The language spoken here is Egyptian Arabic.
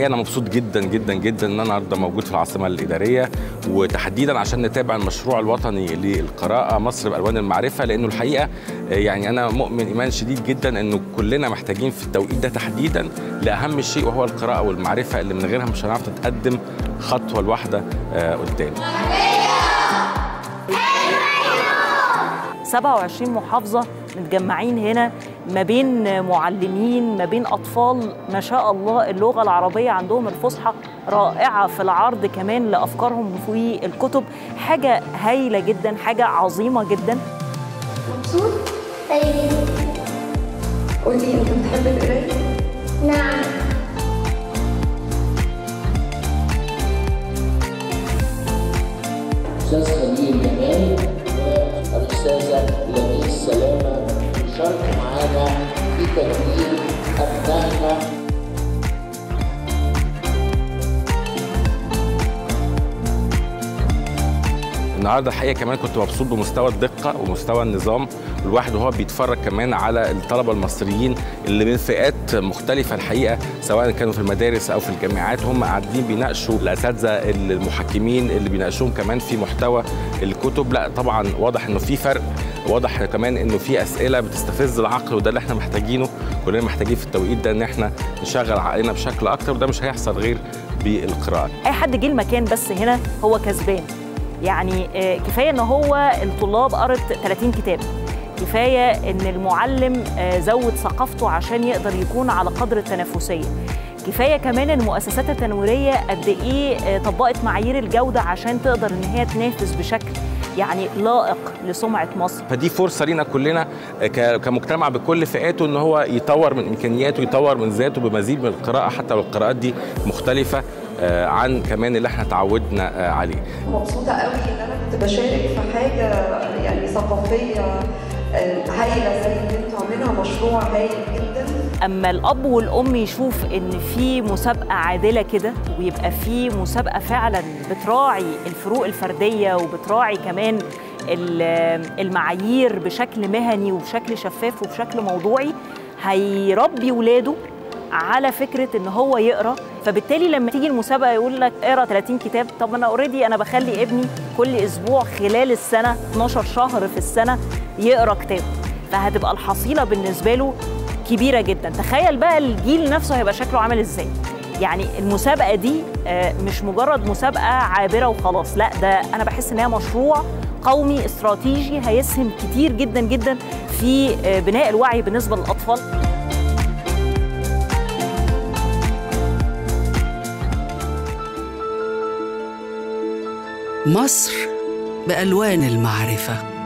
الحقيقه انا مبسوط جدا جدا جدا ان انا النهارده موجود في العاصمه الاداريه وتحديدا عشان نتابع المشروع الوطني للقراءه مصر بالوان المعرفه لانه الحقيقه يعني انا مؤمن ايمان شديد جدا انه كلنا محتاجين في التوقيت ده تحديدا لاهم شيء وهو القراءه والمعرفه اللي من غيرها مش هنعرف نتقدم خطوه الواحده قدام 27 محافظة متجمعين هنا ما بين معلمين ما بين أطفال ما شاء الله اللغة العربية عندهم الفصحى رائعة في العرض كمان لأفكارهم في الكتب حاجة هايلة جدا حاجة عظيمة جدا مبسوط؟ طيب قولي انت بتحب القرايه؟ نعم الاستاذ خليل جمال والاستاذه لميس سلامه يشاركوا معانا في تكريم ابنائنا النهارده الحقيقه كمان كنت مبسوط بمستوى الدقه ومستوى النظام الواحد وهو بيتفرج كمان على الطلبه المصريين اللي من فئات مختلفه الحقيقه سواء كانوا في المدارس او في الجامعات هم قاعدين بيناقشوا الاساتذه المحكمين اللي بيناقشوهم كمان في محتوى الكتب لا طبعا واضح انه في فرق واضح كمان انه في اسئله بتستفز العقل وده اللي احنا محتاجينه كلنا محتاجين في التوقيت ده ان احنا نشغل عقلنا بشكل اكتر وده مش هيحصل غير بالقراءه أي حد جه المكان بس هنا هو كسبان يعني آه، كفاية إن هو الطلاب قرت 30 كتاب كفاية إن المعلم آه، زود ثقافته عشان يقدر يكون على قدر التنافسية كفاية كمان المؤسسات التنويرية قد إيه آه، طبقت معايير الجودة عشان تقدر إن هي تنافس بشكل يعني لائق لسمعة مصر فدي فرصه لينا كلنا ك- كمجتمع بكل فئاته ان هو يطور من امكانياته يطور من ذاته بمزيد من القراءه حتى لو القراءات دي مختلفه آه، عن كمان اللي احنا تعودنا آه، عليه مبسوطه قوي ان انا كنت بشارك في حاجه يعني ثقافيه آه، هايله زي اللي انتوا عاملينها مشروع هايل جدا اما الاب والام يشوف ان في مسابقه عادله كده ويبقى في مسابقه فعلا بتراعي الفروق الفرديه وبتراعي كمان ال- المعايير بشكل مهني وبشكل شفاف وبشكل موضوعي هيربي ولاده على فكره ان هو يقرا فبالتالي لما تيجي المسابقه يقول لك اقرا 30 كتاب طب انا اوريدي انا بخلي ابني كل اسبوع خلال السنه 12 شهر في السنه يقرا كتاب فهتبقى الحصيله بالنسبه له كبيره جدا تخيل بقى الجيل نفسه هيبقى شكله عامل ازاي يعني المسابقه دي آه، مش مجرد مسابقه عابره وخلاص لا ده انا بحس ان هي مشروع قومي استراتيجي هيسهم كتير جدا جدا في آه، بناء الوعي بالنسبه للاطفال مصر بألوان المعرفة